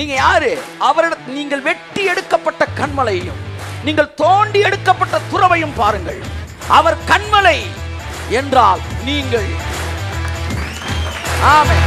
நீங்க யாரு அவரிட நீங்கள் வெட்டி எடுக்கப்பட்ட கண்மலையையும் நீங்கள் தோண்டி எடுக்கப்பட்ட துறவையும் பாருங்கள் அவர் கண்மலை என்றால் நீங்கள் ஆமென்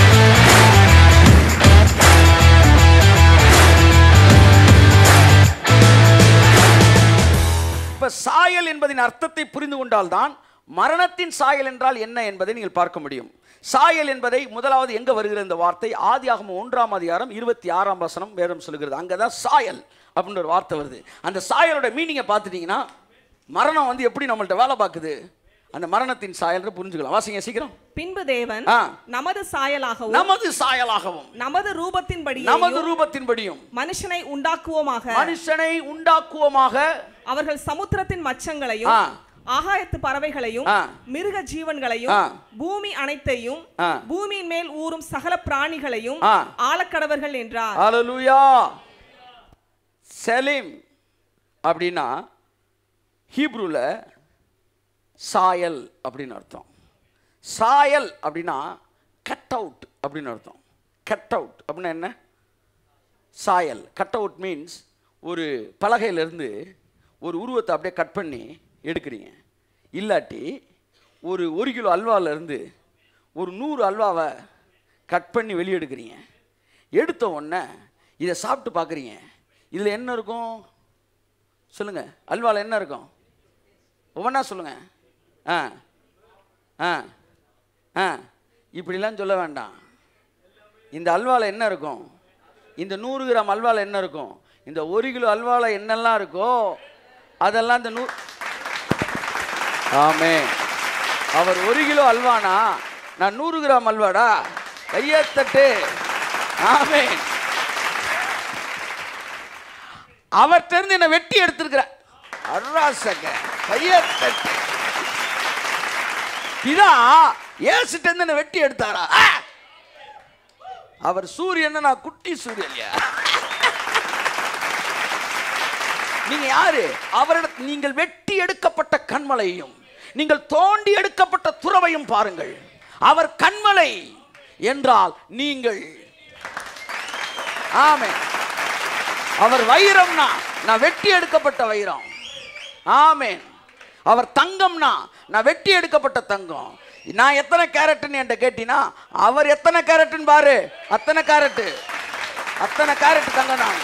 இப்ப சாயல் என்பதின் அர்த்தத்தை புரிந்து கொண்டால்தான் மரணத்தின் சாயல் என்றால் என்ன என்பதை நீங்கள் பார்க்க முடியும் சாயல் என்பதை முதலாவது எங்க வருகிற இந்த வார்த்தை ஆதியாகமம் ஒன்றாம் அதிகாரம் இருபத்தி ஆறாம் வசனம் வேதம் சொல்லுகிறது அங்கதான் சாயல் அப்படின்ற ஒரு வார்த்தை வருது அந்த சாயலோட மீனிங்கை பார்த்துட்டீங்கன்னா மரணம் வந்து எப்படி நம்மள்ட்ட வேலை பார்க்குது அந்த மரணத்தின் சாயல் புரிஞ்சுக்கலாம் வாசிங்க சீக்கிரம் பின்பு தேவன் ஆ. நமது சாயலாகவும் நமது சாயலாகவும் நமது ரூபத்தின்படி நமது ரூபத்தின்படியும் மனுஷனை உண்டாக்குவோமாக மனுஷனை உண்டாக்குவோமாக அவர்கள் சமுத்திரத்தின் மச்சங்களையும் ஆ. ஆகாயத்து பறவைகளையும் ஆ. மிருக ஜீவன்களையும் ஆ. பூமி அனைத்தையும் ஆ. பூமியின் மேல் ஊறும் சகல பிராணிகளையும் ஆ. ஆளக்கடவர்கள் என்றார் ஹalleluya செலிம் அப்படின்னா ஹீப்ரூல சாயல் அப்படின்னு அர்த்தம் சாயல் அப்படின்னா கட் அவுட் அப்படின்னு அர்த்தம் கட் அவுட் அப்படின்னா என்ன சாயல் கட் அவுட் மீன்ஸ் ஒரு பலகையிலேருந்து ஒரு உருவத்தை அப்படியே கட் பண்ணி எடுக்கிறீங்க இல்லாட்டி ஒரு ஒரு கிலோ அல்வாலேருந்து ஒரு நூறு அல்வாவை கட் பண்ணி வெளியே எடுக்கிறீங்க எடுத்த உடனே இதை சாப்பிட்டு பார்க்குறீங்க இதில் என்ன இருக்கும் சொல்லுங்கள் அல்வாவில் என்ன இருக்கும் ஒவ்வொன்றா சொல்லுங்கள் ஆ ஆ ஆ இப்படிலாம் சொல்ல வேண்டாம் இந்த அல்வாவில் என்ன இருக்கும் இந்த நூறு கிராம் அல்வாவில் என்ன இருக்கும் இந்த ஒரு கிலோ அல்வாவில் என்னெல்லாம் இருக்கோ அதெல்லாம் இந்த நூ ஆமே அவர் ஒரு கிலோ அல்வானா நான் நூறு கிராம் அல்வாடா கையத்தட்டு ஆமே அவர்கிட்ட இருந்து என்னை வெட்டி எடுத்திருக்கிற அட்ராசங்க கையத்தட்டு இதா ஏசிட்ட இருந்து என்னை வெட்டி எடுத்தாரா ஆ! அவர் சூரியன் நான் குட்டி சூரியன் இல்லையா நீங்க யாரு அவரிட நீங்கள் வெட்டி எடுக்கப்பட்ட கண்மலையும் நீங்கள் தோண்டி எடுக்கப்பட்ட துறவையும் பாருங்கள் அவர் கண்மலை என்றால் நீங்கள் ஆமே அவர் வைரம்னா நான் வெட்டி எடுக்கப்பட்ட வைரம் ஆமென் அவர் தங்கம்னா நான் வெட்டி எடுக்கப்பட்ட தங்கம் நான் எத்தனை கேரட்னு என்கிட்ட கேட்டினா அவர் எத்தனை கேரட்னு பாரு அத்தனை கேரட்டு அத்தனை கேரட் தங்கம் நான்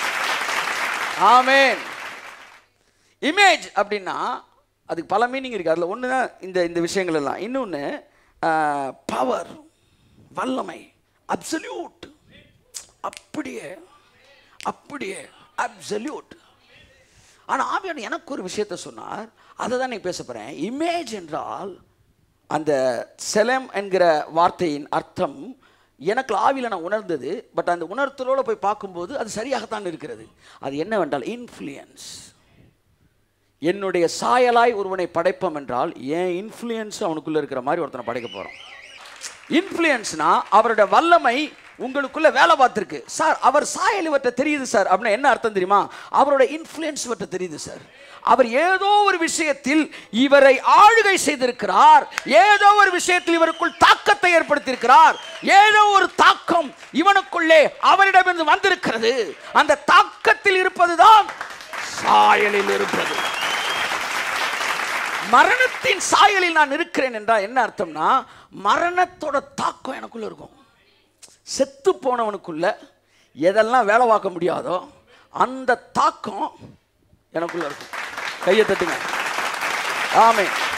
ஆமென் இமேஜ் அப்படின்னா அதுக்கு பல மீனிங் இருக்குது அதில் ஒன்று தான் இந்த இந்த விஷயங்கள் எல்லாம் இன்னொன்று பவர் வல்லமை அப்சல்யூட் அப்படியே அப்படியே அப்சல்யூட் ஆனால் ஆவியான எனக்கு ஒரு விஷயத்த சொன்னார் அதை தான் நீ பேச போகிறேன் இமேஜ் என்றால் அந்த செலம் என்கிற வார்த்தையின் அர்த்தம் எனக்கு ஆவியில் நான் உணர்ந்தது பட் அந்த உணர்த்தலோடு போய் பார்க்கும்போது அது சரியாகத்தான் இருக்கிறது அது என்னவென்றால் இன்ஃப்ளூயன்ஸ் என்னுடைய சாயலாய் ஒருவனை படைப்போம் என்றால் என் இன்ஃப்ளூயன்ஸ் அவனுக்குள்ள இருக்கிற மாதிரி ஒருத்தனை படைக்க போகிறோம் இன்ஃப்ளூயன்ஸ்னா அவரோட வல்லமை உங்களுக்குள்ள வேலை பார்த்துருக்கு சார் அவர் சாயல் இவற்றை தெரியுது சார் அப்படின்னா என்ன அர்த்தம் தெரியுமா அவரோட இன்ஃப்ளூயன்ஸ் இவற்றை தெரியுது சார் அவர் ஏதோ ஒரு விஷயத்தில் இவரை ஆளுகை செய்திருக்கிறார் ஏதோ ஒரு விஷயத்தில் இவருக்குள் தாக்கத்தை ஏற்படுத்தியிருக்கிறார் ஏதோ ஒரு தாக்கம் இவனுக்குள்ளே அவரிடமிருந்து வந்திருக்கிறது அந்த தாக்கத்தில் இருப்பதுதான் சாயலில் இருப்பது மரணத்தின் சாயலில் நான் இருக்கிறேன் என்றால் என்ன அர்த்தம்னா மரணத்தோட தாக்கம் எனக்குள்ள இருக்கும் செத்து போனவனுக்குள்ள எதெல்லாம் வேலை பார்க்க முடியாதோ அந்த தாக்கம் எனக்குள்ள இருக்கும் கையை தட்டுங்க ஆமே